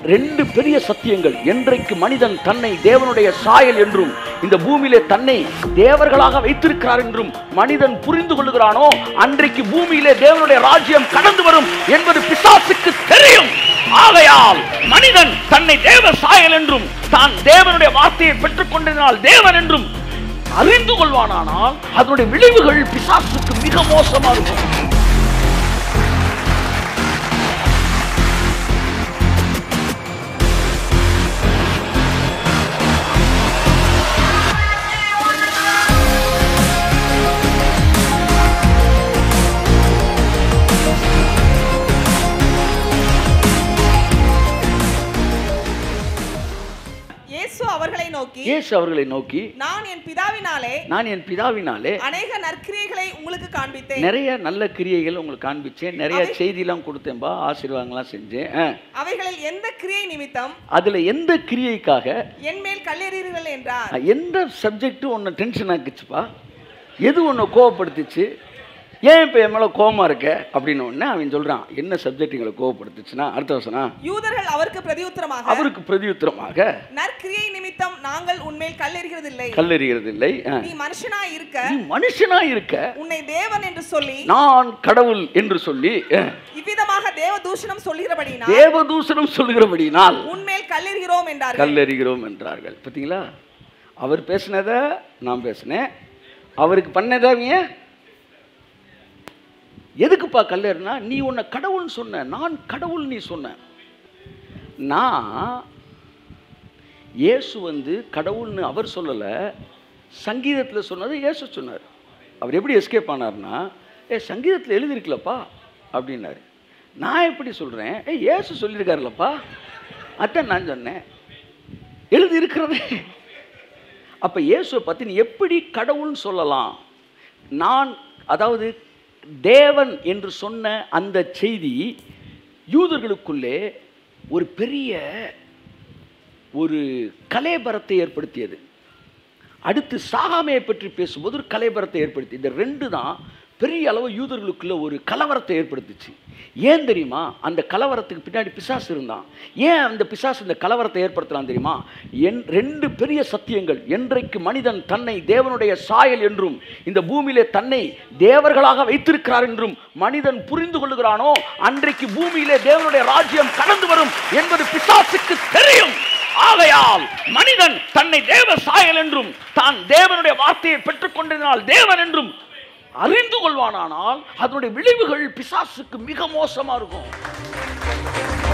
ரெண்டு பெரிய சத்தியங்கள் என்றைக்கு மனிதன் தன்னை தேவனுடைய சாயல் என்றும் இந்த பூமியிலே தன்னை தேவர்களாக வைத்திருக்கிறார் என்றும் மனிதன் புரிந்து கொள்ளுகிறானோ அன்றைக்கு பூமியிலே தேவனுடைய ராஜ்யம் கடந்து வரும் என்பது பிசாசுக்கு தெரியும் ஆகையால் மனிதன் தன்னை தேவ சாயல் என்றும் தான் தேவனுடைய வார்த்தையை பெற்றுக் கொண்டதினால் தேவன் என்றும் அறிந்து கொள்வானானால் அதனுடைய விளைவுகள் பிசாசுக்கு மிக மோசமா இருக்கும் இயேசு அவர்களை நோக்கி இயேசு அவர்களை நோக்கி நான் என் பிதாவினாலே நான் என் பிதாவினாலே அநேக நற்கிரியைகளை உங்களுக்கு காண்பித்தேன் நிறைய நல்ல கிரியைகள் உங்களுக்கு காண்பிச்சேன் நிறைய செய்திலாம் கொடுத்தேன்பா ஆசீர்வாதங்கள்லாம் செஞ்சேன் ஆ. அவைகளில் எந்த கிரியை நிமித்தம் அதுல எந்த கிரியைக்காக என் மேல் கல்லெறீர்கள் என்றார் அஹ், எந்த சப்ஜெக்ட் உன்னை டென்ஷன் ஆக்குச்சுப்பா எது உன்னை கோவப்படுத்துச்சு ஏன் இப்போ என் மேலே கோவமா இருக்க அப்படின்னு உடனே அவன் சொல்றான் என்ன சப்ஜெக்ட் எங்களை கோவப்படுத்துச்சுன்னா அடுத்த வசனம் யூதர்கள் அவருக்கு பிரதியுத்தரமாக அவருக்கு பிரதியுத்தரமாக நற்கிரியை நிமித்தம் நாங்கள் உன்மேல் கல்லெறிகிறதில்லை கல்லெறிகிறது இல்லை அஹ், நீ மனுஷனாய் இருக்க நீ மனுஷனா இருக்க உன்னை தேவன் என்று சொல்லி நான் கடவுள் என்று சொல்லி அஹ், இவ்விதமாக தேவ தூஷணம் சொல்கிறபடினா தேவதூசணம் சொல்கிறபடினால் உன்மேல் கல்லெறிகிறோம் என்றார்கள் கல்லறிகிறோம் என்றார்கள் பார்த்தீங்களா அவர் பேசினதை நான் பேசினேன் அவருக்கு பண்ணதை ஏன் எதுக்குப்பா கல்லறினா நீ உன்னை கடவுள்னு சொன்ன நான் கடவுள் நீ சொன்ன நான் இயேசு வந்து கடவுள்னு அவர் சொல்லலை சங்கீதத்தில் சொன்னதை இயேசு சொன்னார் அவர் எப்படி எஸ்கேப் ஆனார்னா ஏ சங்கீதத்தில் எழுதியிருக்கலப்பா அப்படின்னாரு நான் எப்படி சொல்கிறேன் ஏ இயேசு சொல்லியிருக்காருலப்பா அதான் நான் சொன்னேன் எழுதி இருக்கிறதே அப்போ இயேசுவை பற்றி நீ எப்படி கடவுள்னு சொல்லலாம் நான் அதாவது தேவன் என்று சொன்ன அந்த செய்தி யூதர்களுக்குள்ளே ஒரு பெரிய ஒரு கலேபரத்தை ஏற்படுத்தியது அடுத்து சாகாமையை பற்றி பேசும்போது ஒரு கலைபரத்தை ஏற்படுத்தி இந்த ரெண்டு தான் பெரிய அளவு யூதர்களுக்குள்ள ஒரு கலவரத்தை ஏற்படுத்துச்சு ஏன் தெரியுமா அந்த கலவரத்துக்கு பின்னாடி பிசாசு இருந்தான் ஏன் அந்த பிசாசு இந்த கலவரத்தை ஏற்படுத்தலாம் தெரியுமா என் ரெண்டு பெரிய சத்தியங்கள் என்றைக்கு மனிதன் தன்னை தேவனுடைய சாயல் என்றும் இந்த பூமியிலே தன்னை தேவர்களாக வைத்திருக்கிறார் என்றும் மனிதன் புரிந்து கொள்ளுகிறானோ அன்றைக்கு பூமியிலே தேவனுடைய ராஜ்யம் கடந்து வரும் என்பது பிசாசுக்கு தெரியும் ஆகையால் மனிதன் தன்னை தேவ சாயல் என்றும் தான் தேவனுடைய வார்த்தையை பெற்றுக் கொண்டதினால் தேவன் என்றும் அறிந்து கொள்வானானால் அதனுடைய விளைவுகள் பிசாசுக்கு மிக மோசமா இருக்கும்